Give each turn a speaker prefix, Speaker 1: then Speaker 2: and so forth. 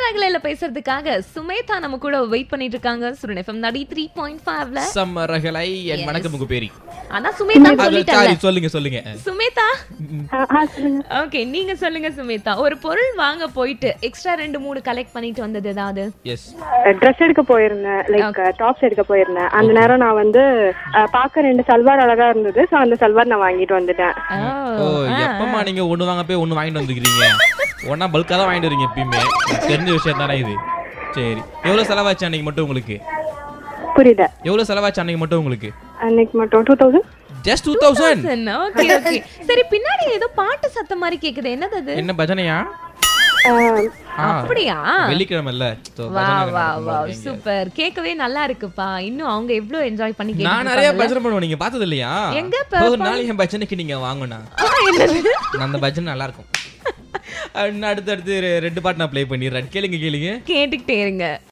Speaker 1: ரகலையில பேசுறதுக்காக சுமேதா நம்ம கூட வெயிட் பண்ணிட்டு இருக்காங்க சுரன் எஃப்எம் நடி த்ரீ பாயிண்ட் ஃபைவ்ல
Speaker 2: சம்மரகலை என்
Speaker 1: Yes.
Speaker 2: வணக்கம் உங்க பேரி
Speaker 1: ஆனா சுமேதா சொல்லிட்டாங்க
Speaker 2: சாரி சொல்லுங்க சொல்லுங்க
Speaker 1: சுமேதா
Speaker 3: ஆ, ஆ, சொல்லுங்க
Speaker 1: ஓகே நீங்க சொல்லுங்க சுமேதா ஒரு பொருள் வாங்க போயிட்டு எக்ஸ்ட்ரா ரெண்டு மூணு கலெக்ட் பண்ணிட்டு வந்தது ஏதாவது
Speaker 2: எஸ்
Speaker 3: ட்ரெஸ் எடுக்க போயிருந்தேன் லைக் டாப்ஸ் எடுக்க போயிருந்தேன் அந்த நேரம் நான் வந்து அஹ், பார்க்க ரெண்டு சல்வார் அழகா இருந்தது ஸோ அந்த சல்வார் நான் வாங்கிட்டு வந்துட்டேன்
Speaker 2: ஓ எப்பமா நீங்க ஒண்ணு வாங்க போய் ஒண்ணு வாங்கிட்டு வந்துக்கிறீங்க ஒண்ணா பல்கா தான் வாங்கிட்டு வரீங்க எப்பயுமே எனக்கு தெரிஞ்ச விஷயம் தானே இது சரி எவ்வளவு செலவாச்சு அன்னைக்கு மட்டும் உங்களுக்கு
Speaker 3: புரியல
Speaker 2: எவ்வளவு செலவாச்சு அன்னைக்கு மட்டும் உங்களுக்கு
Speaker 3: அன்னைக்கு மட்டும் two thousand
Speaker 2: just two thousand
Speaker 1: okay okay சரி பின்னாடி ஏதோ பாட்டு சத்தம் மாதிரி கேக்குது என்னது அது
Speaker 2: என்ன பஜனையா ஆ,
Speaker 1: அப்படியா
Speaker 2: வெள்ளிக்கிழமை இல்ல So,
Speaker 1: வா
Speaker 2: பஜனை
Speaker 1: வா
Speaker 2: நடக்கும்
Speaker 1: வா
Speaker 2: போது இங்க.
Speaker 1: சூப்பர் கேட்கவே நல்லா இருக்குப்பா இன்னும் அவங்க எவ்வளவு என்ஜாய் பண்ணி
Speaker 2: நான் நிறைய
Speaker 1: கேட்டு
Speaker 2: பஜனை பண்ணுவேன் நீங்க பார்த்தது இல்லையா
Speaker 1: எங்க
Speaker 2: ஒரு நாள் என் பஜனைக்கு நீங்க வாங்கண்ணா அந்த பஜனை நல்லா இருக்கும் அடுத்து அடுத்து ரெண்டு பாட்டு நான் ப்ளே பண்ணிடுறேன் கேளுங்க கேளுங்க
Speaker 1: கேட்டுக்கிட்டே இருங்க